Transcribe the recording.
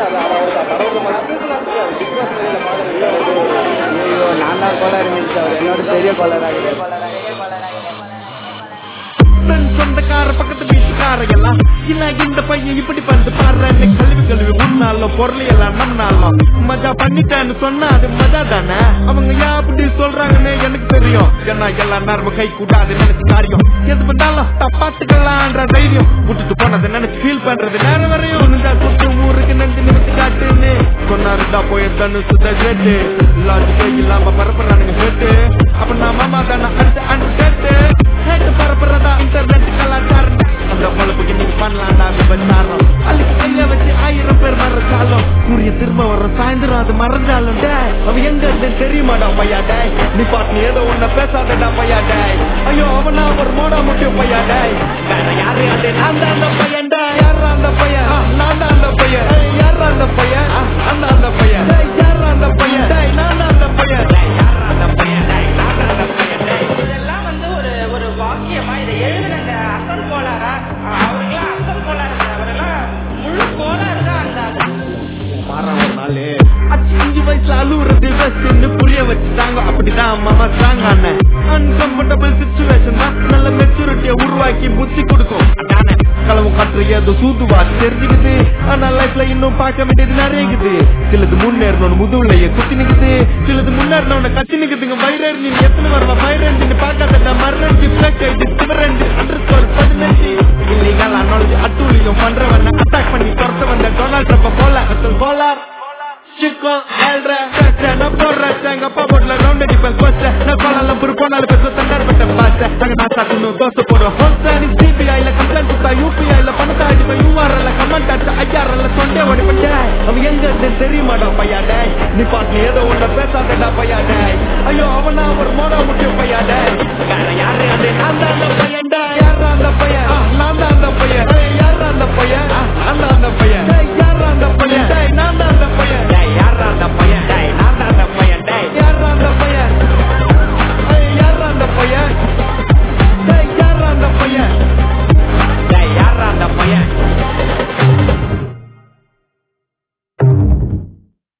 அது அவர் கடவுள் மனசுல பிக் பாஸ் வெளியில பாக்குறது ஐயோ நான் தான் கோளாறு மிஸ் அவர் என்னோட பெரிய கோளாறாக ஃப்ரெண்ட் சொந்தக்கார பக்கத்து வீட்டுக்கார எல்லாம் இல்ல இந்த பையன் இப்படி வந்து பாடுற கல்வி கல்வி உன்னாலும் பொருள் எல்லாம் நம்மனாலும் மஜா பண்ணிட்டேன்னு சொன்னா அது மஜா தானே அவங்க ஏன் அப்படி சொல்றாங்கன்னு எனக்கு தெரியும் ஏன்னா எல்லாம் நேரமும் கை கூடாது நினைச்சு காரியம் எது பண்ணாலும் தப்பாத்துக்கலான்ற தைரியம் விட்டுட்டு போனதை நினைச்சு ஃபீல் பண்றது நேரம் வரையும் நின்றா சுத்து ஊருக்கு நன்றி நிமித்து காட்டுன்னு சொன்னாருடா போய் தன்னு சுத்த கேட்டு லாஜிக்கே இல்லாம பரப்புறானுங்க கேட்டு அப்ப நான் மாமா தானே அடுத்து அண்டு கேட்டு கேட்டு பரப்புறதா இன்டர்நெட் கலாச்சாரம் அந்த பொழப்புக்கு நீங்க பண்ணலாம்டா விபச்சாரம் அள்ளிக்கு கையில வச்சு ஆயிரம் பேர் மறைச்சாலும் சூரிய திரும்ப வர சாயந்தரம் அது மறைஞ்சாலும் டேய் அவ எங்க இருந்து தெரியுமாடா பையா டேய் நீ பாட்டு நீ ஏதோ ஒன்ன பேசாதடா பையா டேய் ஐயோ அவனா ஒரு மோடா முக்கியம் பையா டேய் வேற யாரு அது நான் தான் அந்த பையன் டேய் யாரா அந்த பையன் ஆ, நான் தான் அந்த பையன் ஏய், யாரா அந்த பையன் ஆ, நான் தான் அந்த பையன் டேய் யாரா அந்த பையன் டேய் நான் தான் அந்த பையன் டேய் யாரா அந்த பையன் டேய் நான் தான் அந்த பையன் டேய் இதெல்லாம் வந்து ஒரு ஒரு வாக்கியமா இதை எழுதுனங்க அசல் கோளாரா அவருக்கெல்லாம் அசல் கோளாறு இல்லை. அவரெல்லாம் முழு கோளாறு தான் அந்த மாறாம ஒரு நாளு அச்சு அஞ்சு வயசுல அழுவுறது பெஸ்ட்னு புரிய வச்சுட்டாங்க அப்படிதான் மாமா ஸ்ட்ராங் ஆன அன்கம்ஃபர்டபுள் சுச்சுவேஷன் தான் நல்ல மெச்சூரிட்டியை உருவாக்கி புத்தி கொடுக்கும் அதானே களவு காற்று ஏதோ சூதுவா தெரிஞ்சுக்குது ஆனா லைஃப்ல இன்னும் பார்க்க வேண்டியது நிறைய இருக்குது சிலது முன்னேறணும் முதுகுலைய குத்தி நிக்குது சிலது முன்னேறணும் கத்தி நிக்குதுங்க வைரர் நீ எத்தனை வரவா வைரர் நீ பார்க்காத மரணி பிளக் டிஸ்கவரண்ட் அண்டர் ஸ்கோர் பதினஞ்சு இல்லீகல் அனாலஜி அட்டூழியம் பண்றவன் அட்டாக் பண்ணி துரத்த வந்த டொனால்ட் ட்ரம்ப் போல கோலார் சிக்கம் ஏழ்ற நான் போடுறேன் எங்க அப்பா போட்ல ரவுண்ட் அடிப்பேன் கோச்ச நான் கோலால புரு போனால பேச தண்டார் பட்ட பாச்ச நாங்க நான் சாக்கணும் தோசை போடுறோம் ஹோஸ்டானி சிபிஐல கம்ப்ளைண்ட் கொடுத்தா யூபிஐல பணத்தை அடிப்பேன் யூஆர்எல்ல கமெண்ட் அடிச்சா ஐஆர்எல்ல தொண்டே ஓடிப்பேன் டேய் அவன் எங்க இருந்து தெரியுமாடா பையா டேய் நீ பாட்டு நீ ஏதோ ஒன்ன பேசாதடா பையா டேய் ஐயோ அவனா ஒரு மோடா முக்கிய பையா டேய் வேற யாரு அது நான் தான் அந்த பையன் டேய் யாரா அந்த பையன்